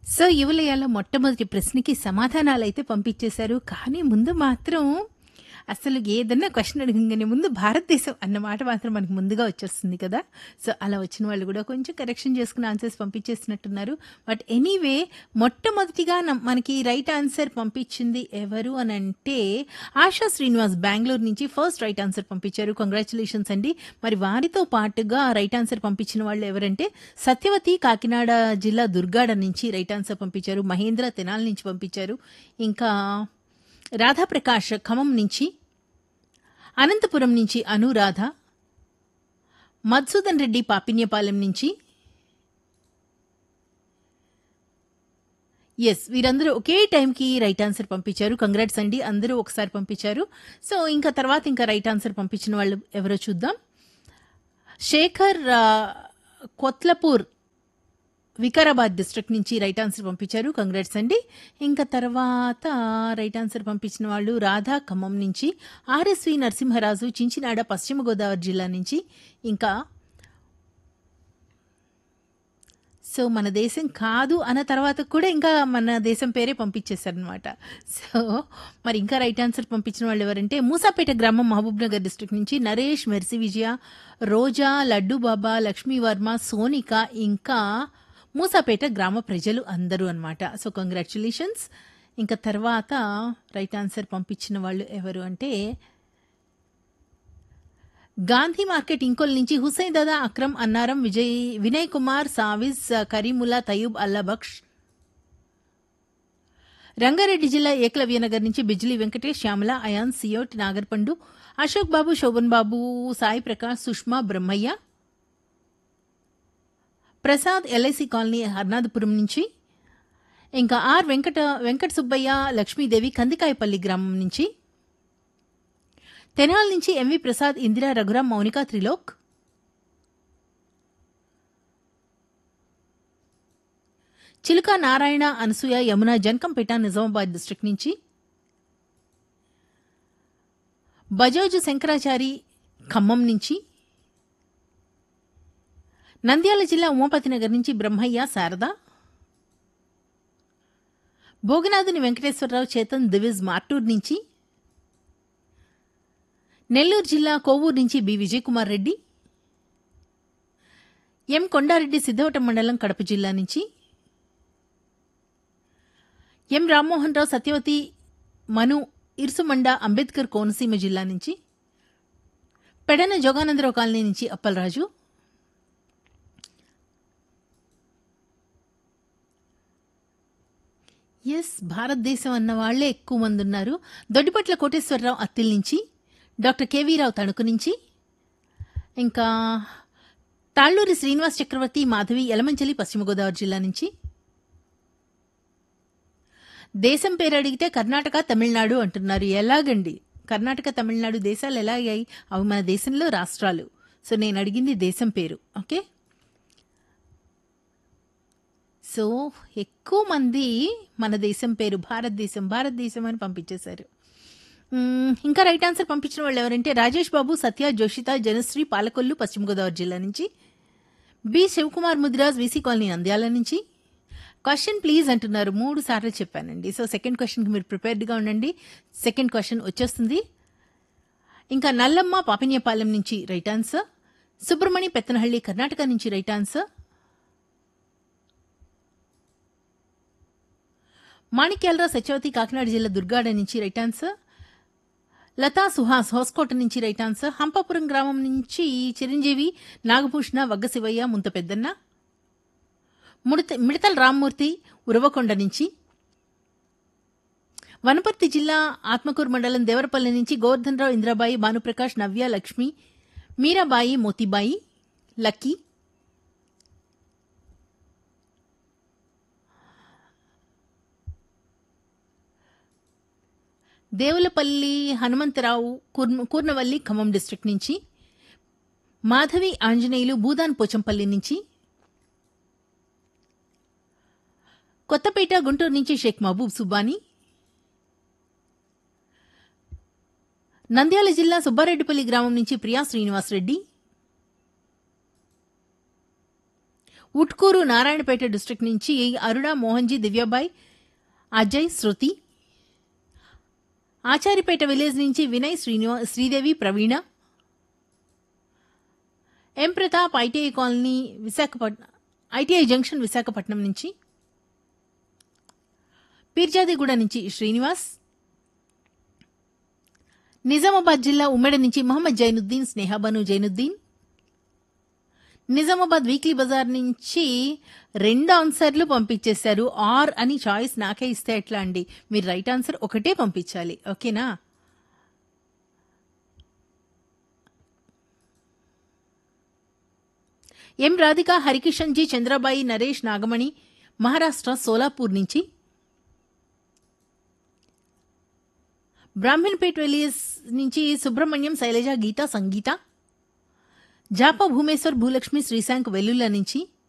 so యువలయాలో మొట్టమొదటి ప్రశ్నకి సమాధానాలైతే పంపించేశారు కానీ ముందు మాత్రం అసలు ఏదన్నా క్వశ్చన్ అడగంగానే ముందు భారతదేశం అన్న మాట మాత్రం మనకు ముందుగా వచ్చేస్తుంది కదా సో అలా వచ్చిన వాళ్ళు కూడా కొంచెం కరెక్షన్ చేసుకుని ఆన్సర్స్ పంపించేసినట్టున్నారు బట్ ఎనీవే మొట్టమొదటిగా నమ్- మనకి రైట్ ఆన్సర్ పంపించింది ఎవరు అని అంటే ఆశా శ్రీనివాస్ బెంగళూరు నుంచి ఫస్ట్ రైట్ ఆన్సర్ పంపించారు కంగ్రాచులేషన్స్ అండి మరి వారితో పాటుగా రైట్ ఆన్సర్ పంపించిన వాళ్ళు ఎవరంటే సత్యవతి కాకినాడ జిల్లా దుర్గాడ నుంచి రైట్ ఆన్సర్ పంపించారు మహేంద్ర తెనాల్ నుంచి పంపించారు ఇంకా రాధాప్రకాష్ ఖమ్మం నుంచి అనంతపురం నుంచి అనురాధ మధుసూదన్ రెడ్డి పాపిన్యపాలెం నుంచి ఎస్ వీరందరూ ఒకే టైంకి రైట్ ఆన్సర్ పంపించారు కంగ్రాట్స్ అండి అందరూ ఒకసారి పంపించారు సో ఇంకా తర్వాత ఇంకా రైట్ ఆన్సర్ పంపించిన వాళ్ళు ఎవరో చూద్దాం శేఖర్ ఆ, కొత్లపూర్ వికారాబాద్ డిస్ట్రిక్ట్ నుంచి రైట్ ఆన్సర్ పంపించారు కంగ్రాట్స్ అండి ఇంకా తర్వాత రైట్ ఆన్సర్ పంపించిన వాళ్ళు రాధా ఖమ్మం నుంచి ఆర్ఎస్వి నరసింహరాజు చించినాడ పశ్చిమ గోదావరి జిల్లా నుంచి ఇంకా సో మన దేశం కాదు అన్న తర్వాత కూడా ఇంకా మన దేశం పేరే పంపించేశారనమాట సో మరి ఇంకా రైట్ ఆన్సర్ పంపించిన వాళ్ళు ఎవరంటే మూసాపేట గ్రామం మహబూబ్ నగర్ డిస్ట్రిక్ట్ నుంచి నరేష్ మెర్సి విజయ రోజా లడ్డు బాబా లక్ష్మీ వర్మ సోనిక ఇంకా మూసాపేట గ్రామ ప్రజలు అందరూ అన్నమాట సో కంగ్రాచులేషన్స్ ఇంకా తర్వాత రైట్ ఆన్సర్ పంపించిన వాళ్ళు ఎవరు అంటే గాంధీ మార్కెట్ ఇంకోల్ నుంచి హుసైన్ దాదా అక్రమ్ అన్నారం విజయ్ వినయ్ కుమార్ సావిజ్ కరీముల్లా తయూబ్ అల్లాబక్ష్ రంగారెడ్డి జిల్లా ఏకలవ్యనగర్ నుంచి బిజ్లీ వెంకటేష్ శ్యామల అయాన్ సియోట్ నాగర్పండు అశోక్ బాబు శోభన్ బాబు సాయి ప్రకాష్ సుష్మా బ్రహ్మయ్య ప్రసాద్ ఎల్ఐసి కాలనీ హర్నాథపురం నుంచి ఇంకా ఆర్ వెంకట వెంకట సుబ్బయ్య లక్ష్మీదేవి కందికాయపల్లి గ్రామం నుంచి తెనాల్ నుంచి ఎంవి ప్రసాద్ ఇందిరా రఘురాం మౌనిక త్రిలోక్ చిలుక నారాయణ అనసూయ యమున జనకంపేట నిజామాబాద్ డిస్ట్రిక్ట్ నుంచి బజాజ్ శంకరాచారి ఖమ్మం నుంచి నంద్యాల జిల్లా ఉమాపతి నగర్ నుంచి బ్రహ్మయ్య శారద భోగనాథుని వెంకటేశ్వరరావు చేతన్ దివిజ్ మార్టూర్ నుంచి నెల్లూరు జిల్లా కోవూరు నుంచి బి విజయకుమార్ రెడ్డి ఎం కొండారెడ్డి సిద్ధవటం మండలం కడప జిల్లా నుంచి ఎం రామ్మోహన్ రావు సత్యవతి మను ఇరుసుమండ అంబేద్కర్ కోనసీమ జిల్లా నుంచి పెడన జోగానందరావు కాలనీ నుంచి అప్పలరాజు ఎస్ భారతదేశం అన్న వాళ్లే ఎక్కువ మంది ఉన్నారు దొడ్డిపట్ల కోటేశ్వరరావు అత్తిల్ నుంచి డాక్టర్ కేవీరావు తణుకు నుంచి ఇంకా తాళ్ళూరి శ్రీనివాస్ చక్రవర్తి మాధవి యలమంచలి పశ్చిమ గోదావరి జిల్లా నుంచి దేశం పేరు అడిగితే కర్ణాటక తమిళనాడు అంటున్నారు ఎలాగండి కర్ణాటక తమిళనాడు దేశాలు ఎలా అయ్యాయి అవి మన దేశంలో రాష్ట్రాలు సో నేను అడిగింది దేశం పేరు ఓకే సో ఎక్కువ మంది మన దేశం పేరు భారతదేశం భారతదేశం అని పంపించేశారు మ్మ్, ఇంకా రైట్ ఆన్సర్ పంపించిన వాళ్ళు ఎవరంటే రాజేష్ బాబు సత్య జోషిత జనశ్రీ పాలకొల్లు పశ్చిమ గోదావరి జిల్లా నుంచి B Sivakumar Mudiraj VC colony Nandyal నుంచి క్వశ్చన్ ప్లీజ్ అంటున్నారు మూడు సార్లు చెప్పానండి సో సెకండ్ క్వశ్చన్కి మీరు ప్రిపేర్డ్గా ఉండండి సెకండ్ క్వశ్చన్ వచ్చేస్తుంది ఇంకా నల్లమ్మ పాపిన్యపాలెం నుంచి రైట్ ఆన్సర్ సుబ్రమణి పెత్తనహಳ್ಳಿ కర్ణాటక నుంచి రైట్ ఆన్సర్ మాణిక్యాలరావు సత్యవతి కాకినాడ జిల్లా దుర్గాడ నుంచి రైట్ ఆన్సర్ లతా సుహాస్ హోస్కోట నుంచి రైట్ ఆన్సర్ హంపాపురం గ్రామం నుంచి చిరంజీవి నాగభూషణ వగ్గ శివయ్య ముంత పెద్దన్న ముడత మిడతల రామ్మూర్తి ఉరవకొండ నుంచి వనపర్తి జిల్లా ఆత్మకూరు మండలం దేవరపల్లి నుంచి గోవర్ధన్ రావు ఇంద్రబాయి భానుప్రకాష్ నవ్య లక్ష్మి మీరాబాయి మోతీబాయి లక్కీ దేవులపల్లి హనుమంతరావు కూర్న కూర్నవల్లి ఖమ్మం డిస్ట్రిక్ట్ నుంచి మాధవి ఆంజనేయులు భూదాన్ పోచంపల్లి నుంచి కొత్తపేట గుంటూరు నుంచి షేక్ మహబూబ్ సుబానీ నంద్యాల జిల్లా సుబ్బారెడ్డిపల్లి గ్రామం నుంచి ప్రియా శ్రీనివాసరెడ్డి ఉట్కూరు నారాయణపేట డిస్ట్రిక్ట్ నుంచి అరుణ మోహన్జీ దివ్యాబాయ్ అజయ్ శృతి ఆచారిపేట విలేజ్ నుంచి వినయ్ శ్రీనివా Sridevi Praveena M Pratap ITI colony Visakhapatnam ITI junction Visakhapatnam నుంచి పీర్జాదిగూడ నుంచి శ్రీనివాస్ నిజామాబాద్ జిల్లా ఉమ్మడి నుంచి మహమ్మద్ జైనుద్దీన్ స్నేహాబను జైనుద్దీన్ నిజామాబాద్ వీక్లీ బజార్ నుంచి రెండు ఆన్సర్లు పంపించేశారు ఆర్ అని చాయిస్ నాకే ఇస్తే ఎట్లా అండి మీరు రైట్ ఆన్సర్ ఒకటే పంపించాలి ఓకేనా ఎం రాధిక హరికిషన్ జీ చంద్రబాయి నరేష్ నాగమణి మహారాష్ట్ర సోలాపూర్ నుంచి బ్రాహ్మణ్పేట్ విలేజ్ నుంచి సుబ్రహ్మణ్యం శైలజ గీత సంగీత జాప భూమేశ్వర్ భూలక్ష్మి శ్రీశాంక్ వెల్లుల్ల నుంచి